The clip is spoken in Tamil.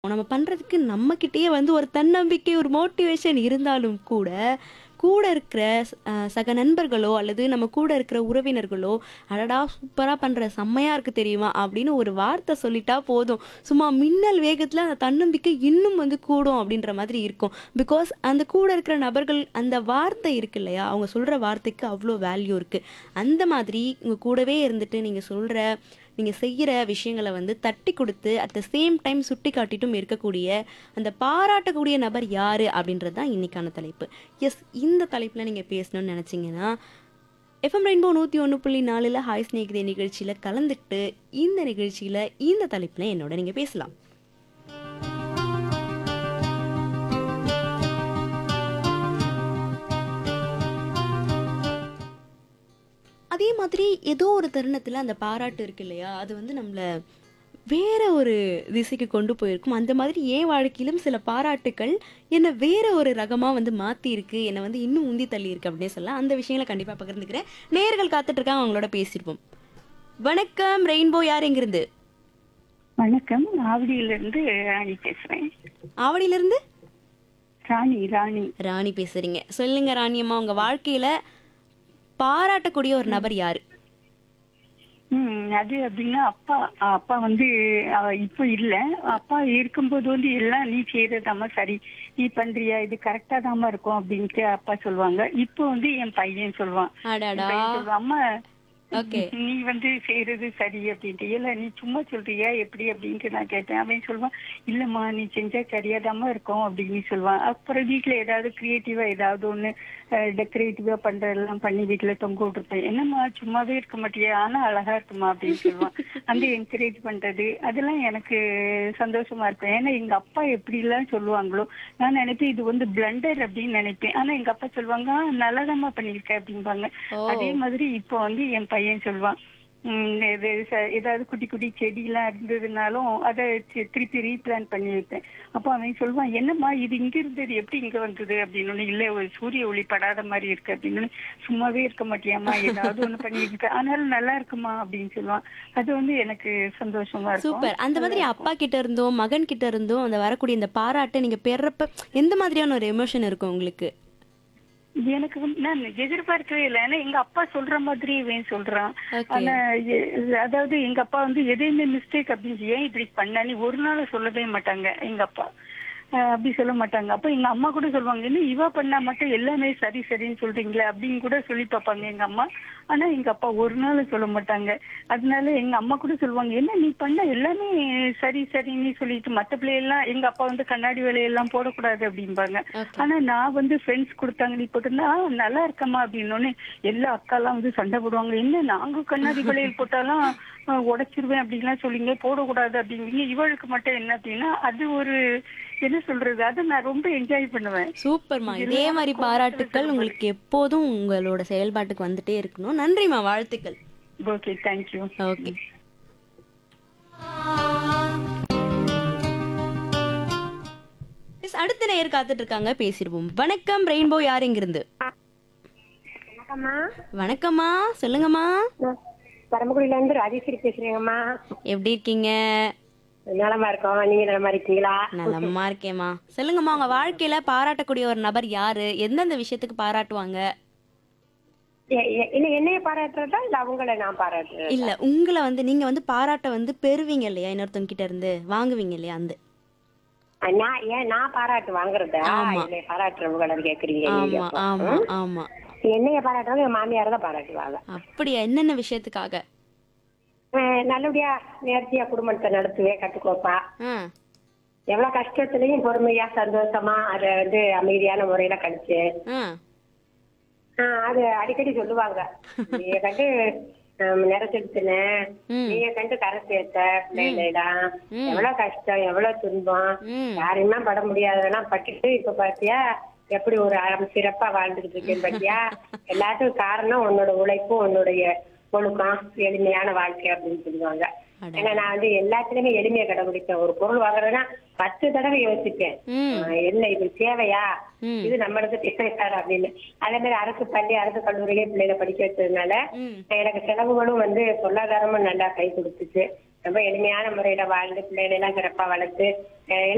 நம்ம பண்றதுக்கு நம்மகிட்டயே வந்து ஒரு தன்னம்பிக்கை, ஒரு மோட்டிவேஷன் இருந்தாலும் கூட, கூட இருக்கிற அ சக நண்பர்களோ, அல்லது நம்ம கூட இருக்கிற உறவினர்களோ, "அடடா! சூப்பரா பண்ற, செம்மையா இருக்கு தெரியுமா?" அப்படின்னு ஒரு வார்த்தை சொல்லிட்டா போதும். சும்மா மின்னல் வேகத்துல அந்த தன்னம்பிக்கை இன்னும் வந்து கூடும் அப்படின்ற மாதிரி இருக்கும். பிகாஸ் அந்த கூட இருக்கிற நபர்கள் அந்த வார்த்தை இருக்கு இல்லையா? அவங்க சொல்ற வார்த்தைக்கு அவ்ளோ வேல்யூ இருக்கு. அந்த மாதிரி உங்க கூடவே இருந்துட்டு நீங்க சொல்ற, நீங்க செய்யற விஷயங்கள வந்து தட்டிக் குடுத்து, அட் த சேம் டைம் சுட்டிக்காட்டிட்டும் இருக்கக்கூடிய, அந்த பாராட்டக்கூடிய நபர் யாரு? அப்படின்றது தான் இன்னைக்கான தலைப்பு. எஸ் இந்த தலைப்புல நீங்க பேசணும்னு நெனச்சீங்கன்னா, எஃப்எம் ரெயின்போ 101.4ல ஹாய் சிநேகிதே நிகழ்ச்சியில கலந்துக்கிட்டு, இந்த நிகழ்ச்சியில இந்த தலைப்புல என்னோட நீங்க பேசலாம். அதே மாதிரி ஏதோ ஒரு தருணத்துல அந்த பாராட்டு இருக்கு இல்லையா? அது வந்து நம்மள வேற ஒரு திசைக்கு கொண்டு போயிருக்கும். அந்த மாதிரி என் வாழ்க்கையிலும் சில பாராட்டுக்கள் என்ன வேற ஒரு ரகமா வந்து மாத்தியிருக்கு. என்ன வந்து இன்னும் உந்தி தள்ளியிருக்கு அப்படின்னே சொல்லலாம். அந்த விஷயங்கள கண்டிப்பா பகிர்ந்துக்கிறேன். நேயர்கள் காத்துட்டு இருக்காங்க. அவங்களோட பேசிருப்போம். வணக்கம் ரெயின்போ யார் எங்கிருந்து? வணக்கம் ஆவடியிலிருந்து ராணி பேசுறேன் ஆவடியிலிருந்து? ராணி ராணி ராணி பேசுறீங்க. சொல்லுங்க ராணி அம்மா உங்க வாழ்க்கையில பாராட்டக்கூடிய ஒரு நபர் யாரு? ம் அது அப்படின்னா அப்பா அப்பா வந்து அவ இப்போ இல்ல அப்பா இருக்கும்போது வந்து எல்லாம் நீ செய்யறதாம்மா சரி நீ பண்றியா இது கரெக்டா தாம்மா இருக்கும் அப்படின்ட்டு அப்பா சொல்லுவாங்க இப்போ வந்து என் பையன் சொல்லுவான் என் அடடா! பையன் சொல்லுவான் அம்மா ஓகே. நீ வந்து செய்யறது சரி அப்படின்ட்டு இல்ல நீ சும்மா சொல்றியா எப்படி அப்படின்ட்டு நான் கேட்டேன் அவன் சொல்லுவான் இல்லம்மா நீ செஞ்சா சரியாதாம்மா இருக்கும் அப்படின்னு சொல்லுவான் அப்புறம் வீட்டுல ஏதாவது கிரியேட்டிவா ஏதாவது ஒண்ணு டெக்கரேட்டிவா பண்றதெல்லாம் பண்ணி வீட்டுல தொங்க விட்டுருப்பேன் என்னம்மா சும்மாவே இருக்க மாட்டியா ஆனா அழகா இருக்குமா அப்படின்னு சொல்லுவான் அந்த என்கரேஜ் பண்றது அதெல்லாம் எனக்கு சந்தோஷமா இருக்கும் ஏன்னா எங்க அப்பா எப்படி எல்லாம் சொல்லுவாங்களோ நான் நினைப்பேன் இது வந்து பிளண்டர் அப்படின்னு நினைப்பேன் ஆனா எங்க அப்பா சொல்லுவாங்க "ஆ, நல்லாதாம்மா பண்ணிருக்க அப்படிம்பாங்க ஓ! அதே மாதிரி இப்போ வந்து என் பையன் சொல்லுவான் உம் இது ச- ஏதாவது குட்டி குட்டி செடி எல்லாம் இருந்ததுனாலும் அதை தி- திருப்பி ரீபிளான் பண்ணி வைப்பேன் அப்போ அவன் சொல்லுவான் என்னம்மா இது இங்க இருந்தது எப்படி இங்க வந்தது அப்படின்னு இல்ல ஒரு சூரிய ஒளி படாத மாதிரி இருக்கு அப்படின்னு சும்மாவே இருக்க மாட்டியாம்மா ஏதாவது ஒண்ணு பண்ணிட்டு இருக்க ஆனாலும் நல்லா இருக்குமா அப்படின்னு சொல்லுவான் அது வந்து எனக்கு சந்தோஷமா இருக்கும் சூப்பர். அந்த மாதிரி அப்பா கிட்ட இருந்தும், மகன் கிட்ட இருந்தும் அந்த வரக்கூடிய இந்த பாராட்ட நீங்க பெறப்ப எந்த மாதிரியான ஒரு எமோஷன் இருக்கும் உங்களுக்கு? எனக்கு வந்து நான் எதிர்பார்க்கவே இல்லை ஏன்னா எங்க அப்பா சொல்ற மாதிரி இவன் சொல்றான் ஓகே. ஆனா எ- அதாவது எங்க அப்பா வந்து எதையுமே மிஸ்டேக் அப்படின்னு ஏன் இப்படி பண்ண நீ ஒரு நாள் சொல்லவே மாட்டாங்க எங்க அப்பா அஹ் அப்படி சொல்ல மாட்டாங்க அப்ப எங்க அம்மா கூட சொல்லுவாங்க என்ன இவ பண்ணா மட்டும் எல்லாமே சரி சரின்னு சொல்றீங்களே அப்படின்னு கூட சொல்லி பார்ப்பாங்க எங்க அம்மா ஆனா எங்க அப்பா ஒரு நாள் சொல்ல மாட்டாங்க அதனால எங்க அம்மா கூட சொல்லுவாங்க என்ன நீ பண்ண எல்லாமே சரி சரின்னு சொல்லிட்டு மத்த பிள்ளையெல்லாம் எங்க அப்பா வந்து கண்ணாடி வேலையெல்லாம் போடக்கூடாது அப்படிம்பாங்க ஓகே. ஆனா நான் வந்து ஃப்ரெண்ட்ஸ் கொடுத்தாங்க நீ போட்டிருந்தா "ஆ, நல்லா இருக்கம்மா அப்படின்னு எல்லா அக்காலாம் வந்து சண்டை போடுவாங்க என்ன நாங்க கண்ணாடி வளையல் போட்டாலும் அஹ், உடைச்சிருவேன் அப்படின்லாம் சொல்லிங்க போடக்கூடாது அப்படிங்க இவளுக்கு மட்டும் என்ன அப்படின்னா அது ஒரு என்ன சொல்றது அதை நான் ரொம்ப என்ஜாய் பண்ணுவேன் சூப்பர்மா. இதே மாதிரி பாராட்டுக்கள் உங்களுக்கு எப்போதும் உங்களோட செயல்பாட்டுக்கு வந்துட்டே இருக்கணும். நன்றிம்மா. வாழ்த்துக்கள். Okay thank you okay. எஸ், அடுத்த நேயர் காத்துட்டு இருக்காங்க. பேசிடுவோம். வணக்கம் ரெயின்போ யார் எங்கிருந்து? வணக்கம்மா வணக்கம்மா. சொல்லுங்கம்மா. நான் பரமக்குடியில இருந்து ராஜேஸ்வரி பேசுறேங்கம்மா எப்படி இருக்கீங்க? நலமா இருக்கோம் நீங்க நலமா இருக்கீங்களா நலமா இருக்கேம்மா. சொல்லுங்கம்மா உங்க வாழ்க்கையில பாராட்டக்கூடிய ஒரு நபர் யாரு? எந்தெந்த விஷயத்துக்கு பாராட்டுவாங்க? எ- எ- என்ன என்னைய பாராட்டுறதா இல்ல அவங்கள நான் பாராட்டுறேன் இல்ல உங்கள வந்து நீங்க வந்து பாராட்ட வந்து பெறுவீங்க இல்லையா இன்னொருத்தவங்க கிட்ட இருந்து வாங்குவீங்க இல்லையா அந்த நான் ஏன் நான் பாராட்டு வாங்குறதா ஆமா. என்னைய பாராட்டுறவங்கள கேக்குறீங்க நீங்க ஆமா அப்போ. ஆமா ம்? ஆமா என்னைய பாராட்டுறவங்க என் மாமியார் தான் பாராட்டுவாங்க அப்படியா என்னென்ன விஷயத்துக்காக அஹ் நல்லபடியா நேர்த்தியா குடும்பத்தை நடத்துவேன் கட்டுக்கோப்பா ஆ எவ்வளவு கஷ்டத்துலயும் பொறுமையா சந்தோஷமா அதை வந்து அமைதியான முறையில கழிச்சு ஆ ஆஹ் அது அடிக்கடி சொல்லுவாங்க நீங்க கண்டு நிறச்செடுத்துன ம். நீங்க கண்டு கரை சேர்த்த பிள்ளைகளிடம் ம். எவ்வளவு கஷ்டம் எவ்வளவு துன்பம் ம் யாரையுமே பட முடியாததெல்லாம் பட்டுட்டு இப்ப பாத்தியா எப்படி ஒரு அறம் சிறப்பா வாழ்ந்துகிட்டு இருக்கேன் பாத்தியா எல்லாத்துக்கும் காரணம் உன்னோட உழைப்பும் உன்னுடைய ஒழுக்கம் எளிமையான வாழ்க்கை அப்படின்னு சொல்லுவாங்க அட. ஏன்னா நான் வந்து எல்லாத்துலயுமே எளிமையை கடைபிடிப்பேன் ஒரு பொருள் வாங்குறதுன்னா பத்து தடவை யோசிப்பேன் ம் ஆஹ் என்ன இது தேவையா ம். இது நம்மளுக்கு தேவையா அப்படின்னு அதே மாதிரி அரசு பள்ளி அரசு கல்லூரியிலே பிள்ளைகளை படிக்க வச்சதுனால ம் எனக்கு செலவுகளும் வந்து பொருளாதாரமும் நல்லா கை கொடுத்துச்சு ரொம்ப எளிமையான முறையில வாழ்ந்து பிள்ளைகளை எல்லாம் சிறப்பா வளர்த்து அஹ்